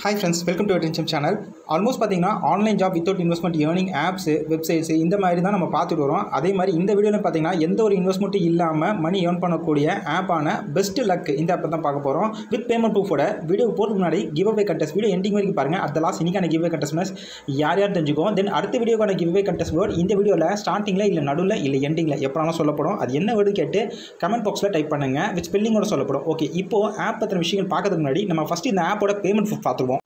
hi friends welcome to attention channel almost பார்த்தீங்கன்னா online job without investment earning apps websites இந்த மாதிரி தான் நம்ம பார்த்துட்டு வரோம் அதே மாதிரி இந்த வீடியோவில் பார்த்தீங்கன்னா எந்த ஒரு இன்வெஸ்ட்மெண்ட்டும் இல்லாமல் மணி ஏர்ன் பண்ணக்கூடிய ஆப்பான பெஸ்ட் லக் இந்த ஆப்பை தான் பார்க்க போகிறோம் வித் பேமெண்ட் ப்ரூஃபோட வீடியோ போகிறதுக்கு முன்னாடி giveaway contest video ending வரைக்கும் பாருங்கள் அந்த லாஸ்ட் இன்னைக்கான கிவ் அவே கண்டஸ்ட்னஸ் யார் யார் தெரிஞ்சுக்கோம் தென் அடுத்த வீடியோக்கான கிவ் அவே கண்டஸ்ட் வேர்ட் இந்த வீடியோவில் ஸ்டார்டிங்கில் இல்லை நடுவில் இல்லை எண்டிங்கில் எப்போனாலும் சொல்லப்படும் அது என்ன வேர்டு கேட்டு கமெண்ட் பாக்ஸில் டைப் பண்ணுங்கள் வித் ஸ்பெல்லிங்கோட சொல்லப்படும் ஓகே இப்போ ஆப் பற்றின விஷயங்கள் பார்க்கறதுக்கு முன்னாடி நம்ம ஃபஸ்ட்டு இந்த ஆப்போட பேமெண்ட் ப்ரூஃப் பார்த்துருவோம்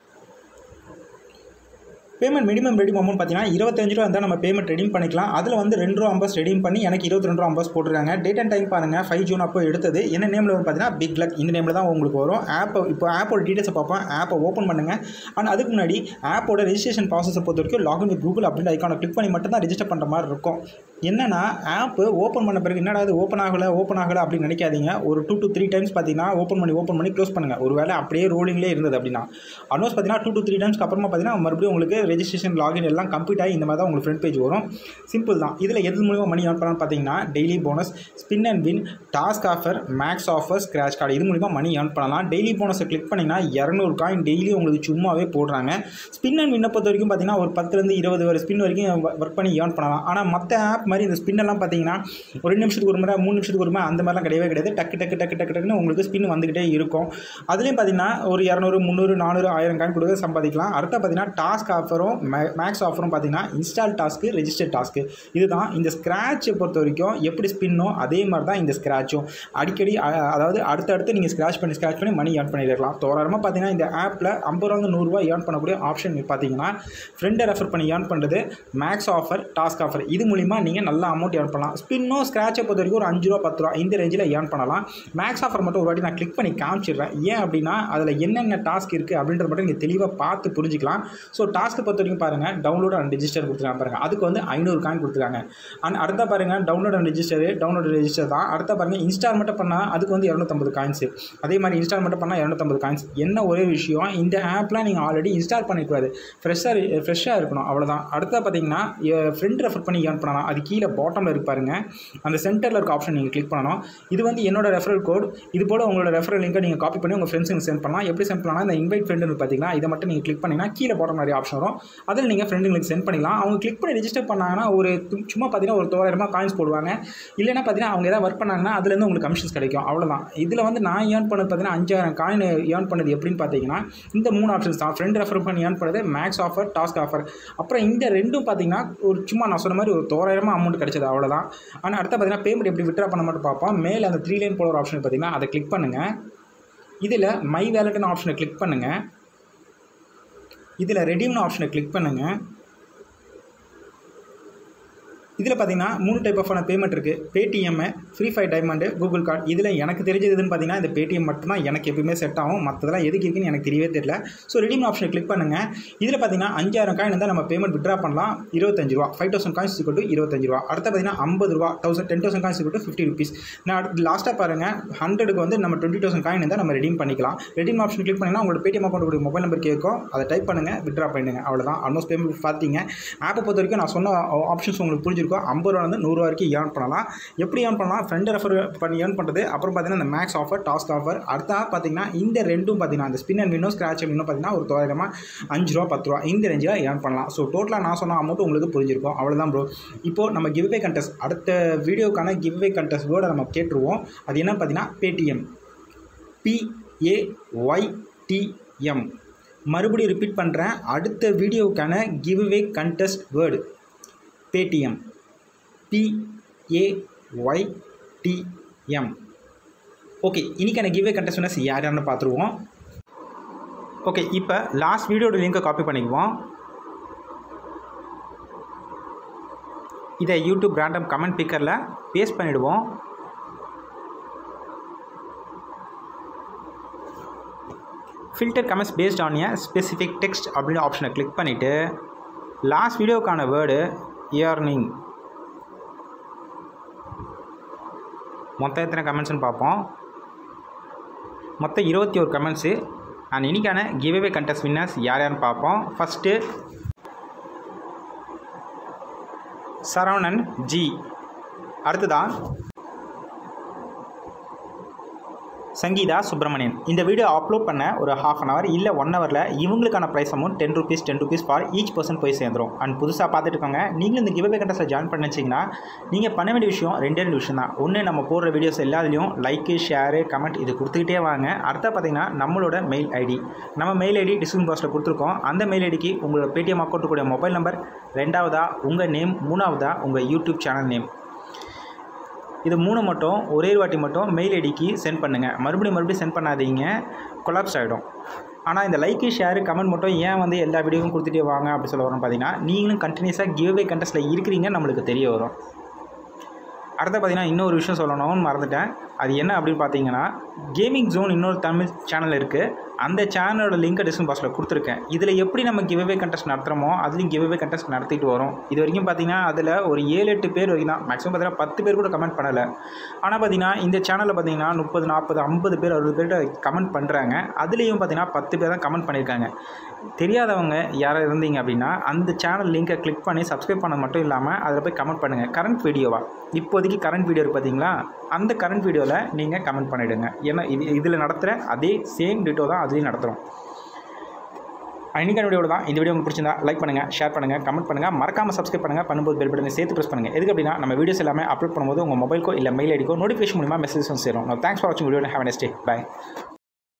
பேமெண்ட் மினிமம் ரெடி அமௌண்ட் பார்த்தீங்கன்னா இருபத்தஞ்சு ரூபா இருந்தால் நம்ம பேமெண்ட் ரெடீம் பண்ணிக்கலாம் அதில் வந்து ரெண்டு ரூபா அம்பஸ் ரெடீம் பண்ணி எனக்கு இருபத்தி ரெண்டு ரூபா அம்பஸ் போட்டுருக்காங்க டேட் அண்ட் டைம் பாருங்கள் ஃபைவ் ஜூன் அப்போ எடுத்தது என்ன நேமில் வரும் பார்த்தீங்கன்னா பிக் லக் இந்த நேமில் தான் உங்களுக்கு வரும் ஆப்பை இப்போ ஆப்போட டீட்டெயில்ஸை பார்ப்போம் ஆப்பை ஓப்பன் பண்ணுங்கள் ஆனால் அதுக்கு முன்னாடி ஆப்போட ரெஜிஸ்ட்ரேஷன் ப்ராசஸை பொறுத்த வரைக்கும் லாகின் வித் கூகுள் அப்படின்ற ஐக்கானை கிளிக் பண்ணி மட்டும் தான் ரெஜிஸ்டர் பண்ணுற மாதிரி இருக்கும் என்னன்னா ஆப்பு ஓப்பன் பண்ண பிறகு என்னடா இது ஓப்பன் ஆகலை ஓப்பன் ஆகலை அப்படின்னு நினைக்காதீங்க ஒரு டூ டு த்ரீ டைம்ஸ் பார்த்தீங்கன்னா ஓப்பன் பண்ணி ஓப்பன் பண்ணி க்ளோஸ் பண்ணுங்கள் ஒரு வேளை அப்படியே ரோலிங்லேயே இருந்தது அப்படின்னா ஆல்மோஸ்ட் பார்த்தீங்கன்னா டூ டு த்ரீ டைம்ஸ்க்கு அப்புறமா பார்த்தீங்கன்னா மறுபடியும் உங்களுக்கு ரெஜிஸ்ட்ரேஷன் லாகின் எல்லாம் கம்ப்ளீட் ஆகி இந்த மாதிரி தான் உங்களுக்கு ஃப்ரண்ட் பேஜ் வரும் சிம்பிள் தான் இதில் எது மூலிமா மணி ஏர்ன் பண்ணலாம்னு பார்த்தீங்கன்னா daily bonus spin and win task offer max offer scratch card இது மூலிமா மணி ஏர்ன் பண்ணலாம் டெய்லி போனஸை கிளிக் பண்ணிங்கன்னா இரநூறு காயின் டெய்லி உங்களுக்கு சும்மாவே போடுறாங்க ஸ்பின் அண்ட் வின்னை பொறுத்த வரைக்கும் பார்த்தீங்கன்னா ஒரு பத்துலேருந்து இருபது வரை ஸ்பின் வரைக்கும் ஒர்க் பண்ணி ஏர்ன் பண்ணலாம் ஆனால் மற்ற ஆப் மாதிரி இந்த ஸ்பின் எல்லாம் பார்த்தீங்கன்னா ஒரு ரெண்டு நிமிஷத்துக்கு ஒரு முறை மூணு நிமிஷத்துக்கு ஒரு முறை அந்த மாதிரிலாம் கிடையவே கிடையாது டக்கு டக்கு டக்கு டக்கு டக்குன்னு உங்களுக்கு ஸ்பின் வந்துக்கிட்டே இருக்கும் அதுலேயும் பார்த்தீங்கன்னா ஒரு இரநூறு முந்நூறு நானூறு ஆயிரம் காயின் கொடுக்க சம்பாதிக்கலாம் அடுத்த பார்த்தீங்கன்னா டாஸ்க் ஆஃபரும் மேக்ஸ் ஆஃபரும் பார்த்தீங்கன்னா இன்ஸ்டால் டாஸ்க்கு ரெஜிஸ்டர் டாஸ்க்கு இதுதான் இந்த ஸ்க்ராட்சை பொறுத்த வரைக்கும் எப்படி ஸ்பின்னோ அதே மாதிரி தான் இந்த ஸ்க்ராட்சும் அடிக்கடி அ- அதாவது அடுத்தடுத்து நீங்கள் ஸ்க்ராட்ச் பண்ணி ஸ்க்ராட்ச் பண்ணி மணி ஏர்ன் பண்ணிடலாம் தோராரமாக பார்த்தீங்கன்னா இந்த ஆப்பில் ஐம்பது ரூபா நூறுரூவா ஏர்ன் பண்ணக்கூடிய ஆப்ஷன் பார்த்தீங்கன்னா ஃப்ரெண்டை ரெஃபர் பண்ணி ஏர்ன் பண்ணுறது மேக்ஸ் ஆஃபர் டாஸ்க் ஆஃபர் இது மூலிமா நீங்கள் நல்ல அமௌண்ட் ஏர்ன் பண்ணலாம் ஸ்பின்னோ ஸ்க்ராட்சை பொறுத்த வரைக்கும் ஒரு அஞ்சு ரூபா பத்து ரூபா இந்த ரேஞ்சில் ஏர்ன் பண்ணலாம் மேக்ஸ் ஆஃபர் மட்டும் ஒரு வாட்டி நான் கிளிக் பண்ணி காமிச்சிடுறேன் ஏன் அப்படின்னா அதில் என்னென்ன டாஸ்க் இருக்குது அப்படின்றத மட்டும் நீங்கள் தெளிவாக பார்த்து புரிஞ்சுக்கலாம் ஸோ டாஸ்க்கை பொறுத்த வரைக்கும் பாருங்கள் டவுன்லோட் அண்ட் ரெஜிஸ்டர் கொடுத்துருக்காங்க பாருங்கள் அதுக்கு வந்து ஐநூறு காயின் கொடுத்துருக்காங்க அண்ட் அடுத்த பாருங்கள் download and register download register தான் அடுத்த பாருங்கள் இன்ஸ்டால் மட்டும் பண்ணால் அதுக்கு வந்து இரநூத்தம்பது காயின்ஸ் அதே மாதிரி இன்ஸ்டால் மட்டும் பண்ணால் இரநூத்தம்பது காயின்ஸ் என்ன ஒரே விஷயம் இந்த ஆப்லாம் நீங்கள் ஆல்ரெடி இன்ஸ்டால் பண்ணிக்கூடாது ஃப்ரெஷ்ஷாக ஃப்ரெஷ்ஷாக இருக்கணும் அவ்வளோதான் அடுத்த பார்த்தீங்கன்னா ஃப்ரெண்ட் ரெஃபர் பண்ணி ஏர்ன் பண்ணலாம் அது கீழே பாட்டமில் இருக்கு பாருங்க அந்த சென்டரில் இருக்க ஆப்ஷன் நீங்கள் கிளிக் பண்ணணும் இது வந்து என்னோட ரெஃபரல் கோட் இது போல் உங்களோட ரெஃபரல் லிங்கை நீங்கள் காப்பி பண்ணி உங்கள் ஃப்ரெண்ட்ஸுக்கு சென்ட் பண்ணலாம் எப்படி சென்ட் பண்ணலாம் இந்த இன்வைட் ஃப்ரெண்டுன்னு பார்த்தீங்கன்னா இதை மட்டும் நீங்கள் கிளிக் பண்ணிங்கன்னா கீழே பாட்டம் நிறைய ஆப்ஷன் வரும் அதில் நீங்கள் ஃப்ரெண்டுங்களுக்கு சென்ட் பண்ணிக்கலாம் அவங்க கிளிக் பண்ணி ரெஜிஸ்டர் பண்ணாங்கன்னா ஒரு து- சும்மா பார்த்தீங்கன்னா ஒரு தோராயிரமாக காயின்ஸ் போடுவாங்க இல்லைன்னா பார்த்தீங்கன்னா அவங்க ஏதாவது ஒர்க் பண்ணாங்கன்னா அதுலேருந்து உங்களுக்கு கமிஷன்ஸ் கிடைக்கும் அவ்வளோதான் இதில் வந்து நான் ஏர்ன் பண்ணது பார்த்தீங்கன்னா அஞ்சாயிரம் காயின் ஏர்ன் பண்ணது எப்படின்னு பார்த்தீங்கன்னா இந்த மூணு ஆப்ஷன்ஸ் தான் ஃப்ரெண்ட் ரெஃபர் பண்ணி ஏர்ன் பண்ணது மேக்ஸ் ஆஃபர் டாஸ்க் ஆஃபர் அப்புறம் இந்த ரெண்டும் பார்த்தீங்கன்னா ஒரு சும்மா நான் சொன்ன மாதிரி ஒரு தோராயிரமாக அமௌண்ட் கிடைச்சது அவ்வளோதான் ஆனால் அடுத்து பார்த்தீங்கன்னா பேமெண்ட் எப்படி விட்ரா பண்ண மட்டும் பார்ப்போம் மேலே அந்த த்ரீ லைன் போல ஒரு ஆப்ஷன் பார்த்தீங்கன்னா அதை கிளிக் பண்ணுங்கள் இதில் மை வேலட்னு ஆப்ஷனை கிளிக் பண்ணுங்கள் இதில் ரெடீம்னு ஆப்ஷனை கிளிக் பண்ணுங்கள் இதில் பார்த்தீங்கன்னா மூணு டைப் ஆஃபான பேமெண்ட் இருக்குது Paytm free fire diamond Google card இதில் எனக்கு தெரிஞ்சது எதுன்னு பார்த்தீங்கன்னா இந்த பேடிஎம் மட்டும் தான் எனக்கு எப்பயுமே செட் ஆகும் மற்றதெல்லாம் எதுக்கு இருக்குன்னு எனக்கு தெரியவே தெரியல ஸோ ரெடீம் ஆப்ஷனை கிளிக் பண்ணுங்கள் இதில் பார்த்தீங்கன்னா அஞ்சாயிரம் காயின் இருந்தால் நம்ம பேமெண்ட் விட்ரா பண்ணலாம் இருபத்தஞ்சு ரூபா ஃபைவ் தௌசண்ட் காயின்ஸ் டு இருபத்தஞ்சு ரூபா அடுத்து பார்த்தீங்கன்னா ஐம்பது ரூபா thousand ten thousand coins to fifty rupees நான் அடுத்து லாஸ்ட்டாக பாருங்கள் ஹண்ட்ரடுக்கு வந்து நம்ம டுவெண்ட்டி தௌசண்ட் காயின் இருந்தால் நம்ம ரெடீம் பண்ணிக்கலாம் ரெடீம் ஆப்ஷன் கிளிக் பண்ணிங்கன்னா உங்களோட பேடிஎம் அக்கௌண்ட் மொபைல் நம்பர் கேட்கும் அதை டைப் பண்ணுங்கள் விட்ரா பண்ணுங்க அவ்வளோதான் ஆல்மோஸ்ட் பேமெண்ட் பார்த்தீங்க ஆப்பை பொறுத்த வரைக்கும் நான் சொன்ன ஆப்ஷன்ஸ் உங்களுக்கு புரிஞ்சிருக்கும் ஐம்பது ரூபாலேருந்து நூறுரூவா வரைக்கும் ஏர்ன் பண்ணலாம் எப்படி ஏர்ன் பண்ணலாம் ஃப்ரெண்ட் ரெஃபர் பண்ணி ஏர்ன் பண்ணுறது அப்புறம் பார்த்தீங்கன்னா இந்த மேக்ஸ் ஆஃபர் டாஸ்க் ஆஃபர் அடுத்தா பார்த்தீங்கன்னா இந்த ரெண்டும் பார்த்தீங்கன்னா இந்த ஸ்பின் அண்ட் வினோ ஸ்க்ராட்ச் வினோ பார்த்தீங்கன்னா ஒரு தோராயிரமாக அஞ்சு ரூபா பத்து ரூபா இந்த ரேஞ்சில் ஏர்ன் பண்ணலாம் ஸோ டோட்டலாக நான் சொன்ன அமௌண்ட் உங்களுக்கு புரிஞ்சிருக்கும் அவ்வளோதான் ப்ரோ இப்போது நம்ம கிவ்வே கண்டெஸ்ட் அடுத்த வீடியோக்கான கிவ்வே கண்டெஸ்ட் வேர்டை நம்ம கேட்டுருவோம் அது என்ன பார்த்தீங்கன்னா பேடிஎம் பிஏஒய்டிஎம் மறுபடியும் ரிப்பீட் பண்ணுறேன் அடுத்த வீடியோவுக்கான giveaway contest word Paytm P A Y T M okay இன்றைக்கான கிவ்வே கண்டெஸ்ட் யார் யாருன்னு பார்த்துருவோம் ஓகே இப்போ லாஸ்ட் வீடியோட லிங்கை காப்பி பண்ணிக்குவோம் இதை யூடியூப் ரேண்டம் கமெண்ட் பிக்கரில் பேஸ்ட் பண்ணிவிடுவோம் filter comments paste on a specific text அப்படின்ற ஆப்ஷனை கிளிக் பண்ணிவிட்டு லாஸ்ட் வீடியோக்கான வேர்டு இயர்னிங் மொத்தம் எத்தனை கமெண்ட்ஸ்னு பார்ப்போம் மொத்தம் இருபத்தி ஒரு கமெண்ட்ஸு அண்ட் இன்னைக்கான கிவ்அவே கண்டெஸ்ட் வின்னர்ஸ் யார் யாருன்னு பார்ப்போம் ஃபஸ்ட்டு சரவணன் ஜி அடுத்ததான் சங்கீதா சுப்பிரமணியன் இந்த வீடியோ அப்லோட் பண்ண ஒரு ஹாஃப் அன் ஹவர் இல்லை ஒன் ஹவரில் இவங்களுக்கான prize amount ten rupees ten rupees for each person போய் சேர்ந்துரும் அண்ட் புதுசாக பார்த்துட்டு இருக்கோங்க நீங்களும் இந்த கிவ்வே கண்டஸ்ட்டில் ஜாயின் பண்ணிச்சிங்கன்னா நீங்கள் பண்ண வேண்டிய விஷயம் ரெண்டே ரெண்டு விஷயம் தான் ஒன்று நம்ம போடுற வீடியோஸ் எல்லாத்துலேயும் லைக்கு ஷேரு கமெண்ட் இது கொடுத்துக்கிட்டே வாங்க அடுத்த பார்த்தீங்கன்னா நம்மளோட மெயில் ஐடி நம்ம மெயில் ஐடி டிஸ்கிரிப்ஷன் பாக்ஸில் கொடுத்துருக்கோம் அந்த மெயில் ஐடிக்கு உங்களோட பேடிஎம் அக்கௌண்ட் கூடிய மொபைல் நம்பர் ரெண்டாவதா உங்கள் நேம் மூணாவதா உங்கள் யூடியூப் சேனல் நேம் இது மூணு மட்டும் ஒரே ஒரு வாட்டி மட்டும் மெயில் ஐடிக்கு சென்ட் பண்ணுங்கள் மறுபடியும் மறுபடியும் சென்ட் பண்ணாதீங்க கொலாப்ஸ் ஆகிடும் ஆனால் இந்த லைக்கு ஷேரு கமெண்ட் மட்டும் ஏன் வந்து எல்லா வீடியோவும் கொடுத்துட்டே வாங்க அப்படி சொல்ல வரோம் பார்த்தீங்கன்னா நீங்களும் கண்டினியூஸாக கிவ்வே கண்டஸ்ட்டில் இருக்கிறீங்க நம்மளுக்கு தெரிய வரும் அடுத்து பார்த்தீங்கன்னா இன்னொரு விஷயம் சொல்லணும்னு மறந்துட்டேன் அது என்ன அப்படின்னு பார்த்தீங்கன்னா கேமிங் ஜோன் இன்னொரு தமிழ் சேனல் இருக்குது அந்த சேனலோட லிங்கை டிஸ்கிரிப்ஷன் பாக்ஸில் கொடுத்துருக்கேன் இதில் எப்படி நம்ம கிவ்வே கண்டெஸ்ட் நடத்துகிறோமோ அதுலேயும் கிவ்வே கண்டெஸ்ட் நடத்திட்டு வரோம் இது வரைக்கும் பார்த்தீங்கன்னா அதில் ஒரு ஏழு எட்டு பேர் வரைக்கும் தான் மேக்ஸிமம் பார்த்தீங்கன்னா பத்து பேர் கூட கமெண்ட் பண்ணலை ஆனால் பார்த்தீங்கன்னா இந்த சேனலில் பார்த்தீங்கன்னா முப்பது நாற்பது ஐம்பது பேர் அறுபது பேர்கிட்ட கமெண்ட் பண்ணுறாங்க அதுலேயும் பார்த்தீங்கன்னா பத்து பேர் தான் கமெண்ட் பண்ணியிருக்காங்க தெரியாதவங்க யாராவது இருந்தீங்க அப்படின்னா அந்த சேனல் லிங்கை கிளிக் பண்ணி சப்ஸ்கிரைப் பண்ண மட்டும் இல்லாமல் அதில் போய் கமெண்ட் பண்ணுங்கள் கரண்ட் வீடியோவா இப்போதைக்கு கரண்ட் வீடியோ இருக்குது பார்த்தீங்களா அந்த கரண்ட் வீடியோவில் நீங்கள் கமெண்ட் பண்ணிவிடுங்க ஏன்னா இது இதில் நடத்துகிற அதே சேம் டேட்டோ தான் அதுலேயும் நடத்துகிறோம் இன்னைக்கான வீடியோட தான் இந்த வீடியோ உங்களுக்கு பிடிச்சிருந்தா லைக் பண்ணுங்கள் ஷேர் பண்ணுங்கள் கமெண்ட் பண்ணுங்கள் மறக்காமல் சப்ஸ்கிரைப் பண்ணுங்கள் பண்ணும்போது பெல் பட்டனை சேர்த்து ப்ரெஸ் பண்ணுங்கள் எதுக்கு அப்படின்னா நம்ம வீடியோஸ் எல்லாமே அப்லோட் பண்ணும்போது உங்கள் மொபைல்க்கோ இல்லை மெயில் ஐடிக்கோ நோட்டிஃபிகேஷன் மூலிமா மெசேஜ் வந்து சேரும் தேங்க்ஸ் ஃபார் வாட்சிங் video have nice day by